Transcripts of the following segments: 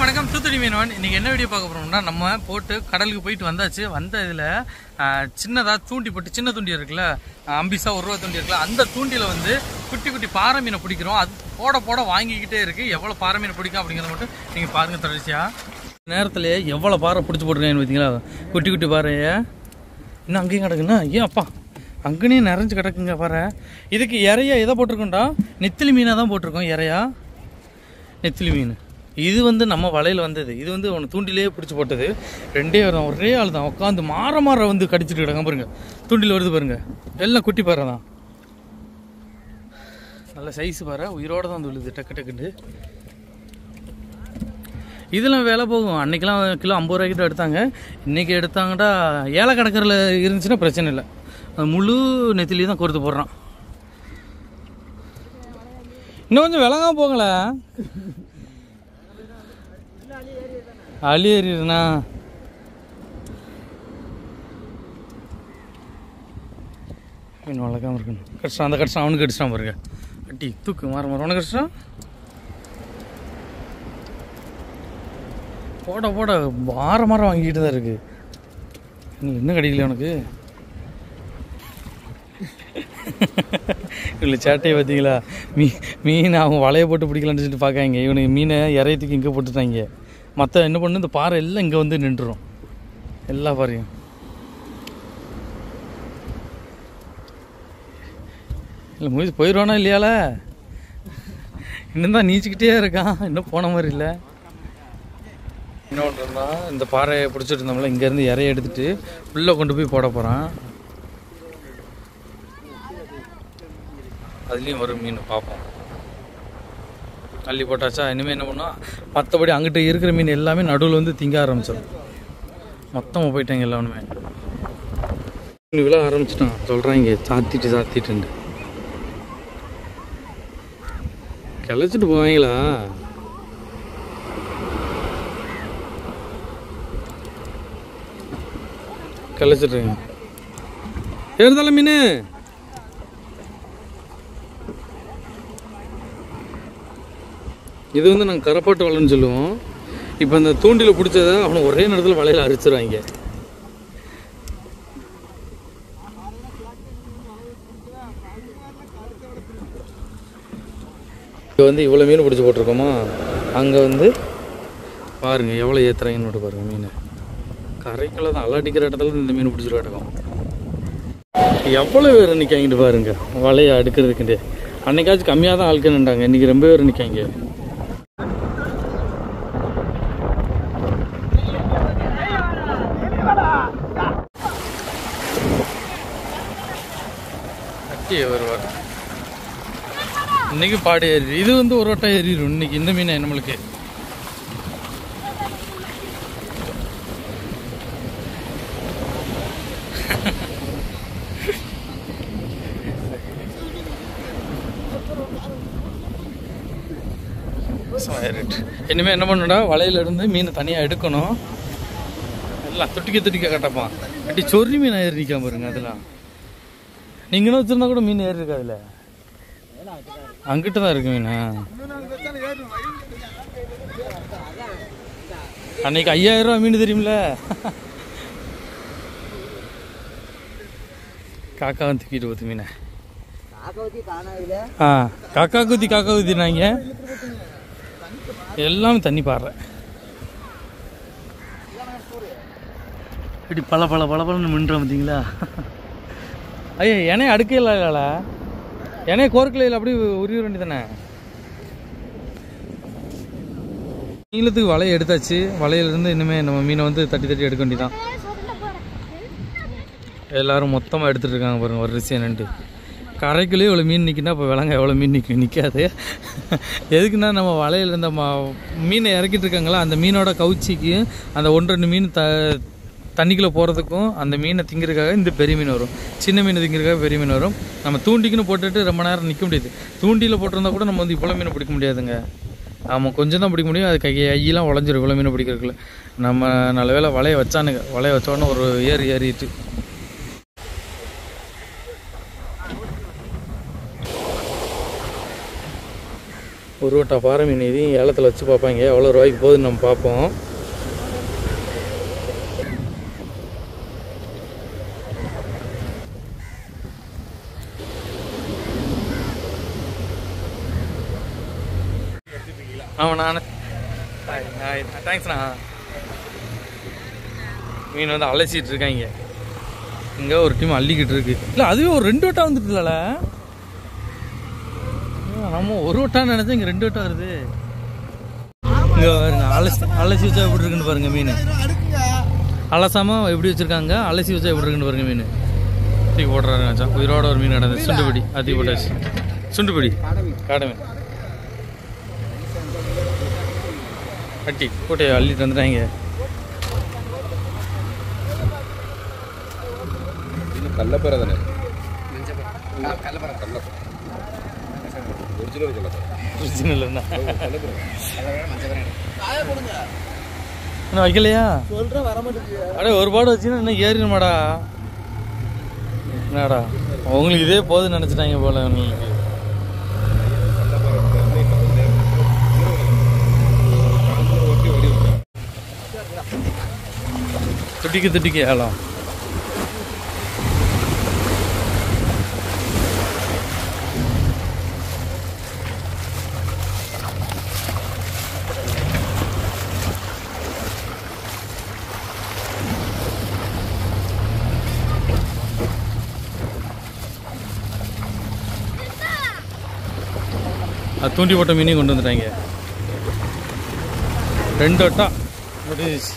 அனைவருக்கும் வணக்கம் தூத்துக்குடி மீனவன் இன்னைக்கு என்ன வீடியோ பார்க்க போறோம்னா நம்ம போட்டு கடலுக்கு போயிட்டு வந்தாச்சு வந்த இதில் சின்னதாக தூண்டி போட்டு சின்ன தூண்டி இருக்குல்ல ஆஹ் அம்பிசா ஒரு ரூபா தூண்டி இருக்குல்ல அந்த தூண்டியில் வந்து குட்டி குட்டி பாறை மீனை பிடிக்கிறோம் அது போட போட வாங்கிக்கிட்டே இருக்கு எவ்வளோ பாறை மீனை பிடிக்கும் அப்படிங்கிறத மட்டும் நீங்கள் பாருங்க தொடர்ச்சியா நேரத்தில் எவ்வளோ பாறை பிடிச்சி போட்டிருக்கேன்னு பார்த்தீங்களா குட்டி குட்டி பாறைய இன்னும் அங்கேயும் கிடக்குண்ணா ஏன் அப்பா அங்கேயும் நிறைஞ்சு கிடக்குங்க பாறை இதுக்கு இறையா எதை போட்டிருக்கோம்டா நெத்திலி மீனாக தான் போட்டிருக்கோம் இறையா நெத்திலி மீன் இது வந்து நம்ம வலையில் வந்தது இது வந்து அவனை தூண்டிலே பிடிச்சி போட்டது ரெண்டே பேர் தான் ஒரே ஆள் தான் உட்காந்து மாற மாற வந்து கடிச்சிட்டு கிடங்க பாருங்க தூண்டில் வருது பாருங்க எல்லாம் குட்டி பாறை தான் நல்ல சைஸ் பாறை உயிரோட தான் விழுது டக்கு டக்குன்னு இதெல்லாம் விலை போகும் அன்னைக்கெல்லாம் கிலோ ஐம்பது ரூபாய்க்கு தான் எடுத்தாங்க இன்னைக்கு எடுத்தாங்கடா ஏழை கணக்கில் இருந்துச்சுன்னா பிரச்சனை இல்லை அது முழு நெத்திலி தான் கொடுத்து போடுறான் இன்னும் கொஞ்சம் விலங்காம போங்களே அழி ஏறிடுண்ணா மீன் வளர்க்காம இருக்கணும் கடிச்சான் அந்த கடிச்சான் அவனுக்கு கடிச்சான் பாருங்க அட்டி தூக்கு மாற மாற உனக்கு கடிச்சான் போட போட வார மாரம் வாங்கிட்டு தான் இருக்கு இன்னும் என்ன கிடைக்கல உனக்கு இல்லை சேட்டையை பார்த்தீங்களா மீ மீன் அவங்க வலையை போட்டு பிடிக்கலான்னு சொல்லிட்டு பார்க்காங்க இவனுக்கு மீனை இறையத்துக்கு இங்கே போட்டுட்டாங்க மற்ற என்ன பண்ணு இந்த பாறை எல்லாம் இங்கே வந்து நின்றுரும் எல்லா பாறையும் இல்லை முடிச்சு போயிடுவானா இல்லையால இன்னும் தான் நீச்சிக்கிட்டே இருக்கான் இன்னும் போன மாதிரி இல்லை என்ன பண்ணுறோம்னா இந்த பாறையை பிடிச்சிட்டு இருந்தோம்ல இங்கேருந்து இறைய எடுத்துட்டு உள்ளே கொண்டு போய் போட போகிறான் அதுலேயும் வரும் மீன் பார்ப்போம் அள்ளி போட்டாச்சா இனிமேல் என்ன பண்ணோம் மற்றபடி அங்கிட்ட இருக்கிற மீன் எல்லாமே நடுவில் வந்து திங்க ஆரம்பிச்சிடும் மொத்தமாக போயிட்டாங்க எல்லாமே மீன் விழ ஆரம்பிச்சிட்டான் சொல்கிறாங்க சாத்திட்டு சாத்திட்டுண்டு கிளச்சிட்டு போவாங்களா கிளச்சிட்ருங்க ஏறுதல மீன் இது வந்து நாங்கள் கரப்பாட்டு வலைன்னு சொல்லுவோம் இப்போ இந்த தூண்டில் பிடிச்சத அவனை ஒரே நேரத்தில் வலையில் அரிச்சிடுவாங்க இப்போ வந்து இவ்வளோ மீன் பிடிச்சி போட்டிருக்கோமா அங்கே வந்து பாருங்கள் எவ்வளோ ஏற்றுறாங்கன்னு மட்டும் பாருங்கள் மீன் கரைக்குள்ள தான் அலாட்டிக்கிற இடத்துல இந்த மீன் பிடிச்சிட்டு கிடக்கும் எவ்வளோ பேர் நிற்காங்கிட்டு பாருங்க வலையை அடுக்கிறதுக்குண்டு அன்னைக்காச்சும் கம்மியாக தான் ஆட்கள் நின்றாங்க இன்றைக்கி ரொம்ப பேர் நிற்காங்க கட்டியே வருவார் இன்னைக்கு பாடி ஏறி இது வந்து ஒரு வட்டம் ஏறிடும் இன்னைக்கு இந்த மீன் நம்மளுக்கு ஏறிட்டு இனிமேல் என்ன பண்ணணும்டா வலையில இருந்து மீனை தனியாக எடுக்கணும் எல்லாம் துட்டிக்க துட்டிக்க கட்டப்பான் கட்டி சொறி மீன் ஏறி நிற்காம பாருங்க அதெல்லாம் நீங்களும் வச்சிருந்தா கூட மீன் ஏறி இருக்காதுல்ல அங்கிட்ட தான் இருக்கு மீன் அன்னைக்கு ஐயாயிரம் ரூபா மீன் தெரியுமில்ல காக்கா வந்து தூக்கிட்டு போகுது மீனை ஆ காக்கா குத்தி காக்கா குத்தினாங்க எல்லாமே தண்ணி பாடுறேன் இப்படி பல பல பல பலன்னு மின்றோம் பார்த்தீங்களா ஐயா எனைய அடுக்கையில் இல்லைல எனைய கோர்க்கலையில் அப்படி உருவிட வேண்டியதானே நீளத்துக்கு வலையை எடுத்தாச்சு வலையிலேருந்து இனிமேல் நம்ம மீனை வந்து தட்டி தட்டி எடுக்க வேண்டியதான் எல்லாரும் மொத்தமாக எடுத்துகிட்டு இருக்காங்க பாருங்க வரிசையாக நின்று கரைக்குள்ளேயே இவ்வளோ மீன் நிற்கினா இப்போ விலங்க எவ்வளோ மீன் நிற்கும் நிற்காது எதுக்குன்னா நம்ம வலையில் இருந்த ம மீனை இறக்கிட்டு இருக்காங்களா அந்த மீனோட கவுச்சிக்கு அந்த ஒன்று ரெண்டு மீன் த தண்ணிக்குள்ளே போகிறதுக்கும் அந்த மீனை திங்கிறதுக்காக இந்த பெரிய மீன் வரும் சின்ன மீன் திங்கிறதுக்காக பெரிய மீன் வரும் நம்ம தூண்டிக்குன்னு போட்டுட்டு ரொம்ப நேரம் நிற்க முடியாது தூண்டியில் போட்டிருந்தா கூட நம்ம வந்து இவ்வளோ மீனை பிடிக்க முடியாதுங்க ஆமாம் கொஞ்சம் தான் பிடிக்க முடியும் அது கை கையெல்லாம் உடஞ்சிரும் இவ்வளோ மீனை பிடிக்கிறதுக்குள்ள நம்ம நல்ல வேளை வலையை வச்சானுங்க வலையை வச்சோடனே ஒரு ஏறி ஏறிட்டு ஒரு வட்டா பாறை மீன் இதையும் ஏலத்தில் வச்சு பார்ப்பாங்க எவ்வளோ ரூபாய்க்கு போகுதுன்னு நம்ம பார்ப்போம் ஆமாம் நான் தேங்க்ஸ்ண்ணா மீன் வந்து அலசிட்டு இருக்காங்க இங்கே ஒரு டீம் அள்ளிக்கிட்டு இருக்கு இல்லை அதுவே ஒரு ரெண்டு வட்டம் வந்துட்டுல நம்ம ஒரு வட்டம் நினைச்சேன் இங்கே ரெண்டு வட்டம் வருது இங்கே பாருங்க அலசி அலசி வச்சா எப்படி இருக்குன்னு பாருங்க மீன் அலசாம எப்படி வச்சிருக்காங்க அலசி வச்சா எப்படி இருக்குன்னு பாருங்க மீன் தூக்கி போடுறாரு மச்சான் உயிரோட ஒரு மீன் கிடந்தது சுண்டுபிடி அதி போட்டாச்சு சுண்டுபிடி காடை மீன் கட்டி கூட்டையை அள்ளிட்டு வந்துட்டாங்க കല്ലപ്പര തന്നെ ഒറിജിനൽ കല്ലപ്പര ஒரிஜினல் என்ன இன்னும் வைக்கலையா அடே ஒரு பாடு வச்சுன்னா இன்னும் ஏறிடுமாடா என்னடா உங்களுக்கு இதே போதுன்னு நினச்சிட்டாங்க போல உங்களுக்கு துட்டிக்கு துட்டிக்கு ஏலம் அது தூண்டி போட்ட மீனையும் கொண்டு வந்துட்டாங்க ரெண்டு வட்டா முடிஞ்சிச்சு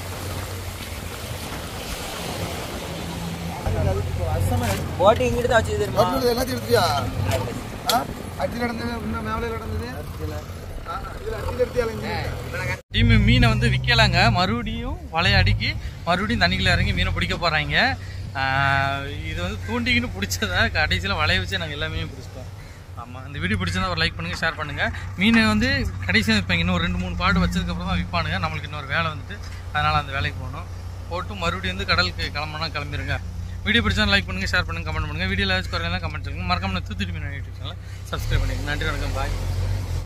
போட்டு இங்கிட்டு தான் வச்சு தெரியுமா எல்லாத்தையும் எடுத்தியா அட்டி நடந்தது இன்னும் மேலே நடந்தது இதில் அட்டியில் எடுத்தியா டீம் மீனை வந்து விற்கலாங்க மறுபடியும் வலைய அடுக்கி மறுபடியும் தண்ணிக்குள்ள இறங்கி மீனை பிடிக்க போகிறாங்க இது வந்து தூண்டிக்கின்னு பிடிச்சதா கடைசியில் வலைய வச்சு நாங்கள் எல்லாமே பிடிச்சிட்டோம் ஆமாம் இந்த வீடியோ பிடிச்சதா ஒரு லைக் பண்ணுங்கள் ஷேர் பண்ணுங்கள் மீனை வந்து கடைசியாக விற்பாங்க இன்னும் ஒரு ரெண்டு மூணு பாடு வச்சதுக்கப்புறம் தான் விற்பானுங்க நம்மளுக்கு இன்னொரு வேலை வந்துட்டு அதனால் அந்த வேலைக்கு போகணும் போட்டு மறுபடியும் வந்து கடலுக்கு கிளம்புனா கிளம்பிடுங்க வீடியோ பிடிச்சா லைக் பண்ணுங்கள் ஷேர் பண்ணுங்கள் கமெண்ட் பண்ணுங்கள் வீடியோவில் ஏதாச்சும் குறையெல்லாம் கமெண்ட் சொல்லுங்கள் மறக்காம தூத்துட்டு மீன் யூடியூப் சேனலை சப்ஸ்கிரைப் பண்ணிடுங்க நன்றி வணக்கம் பாய்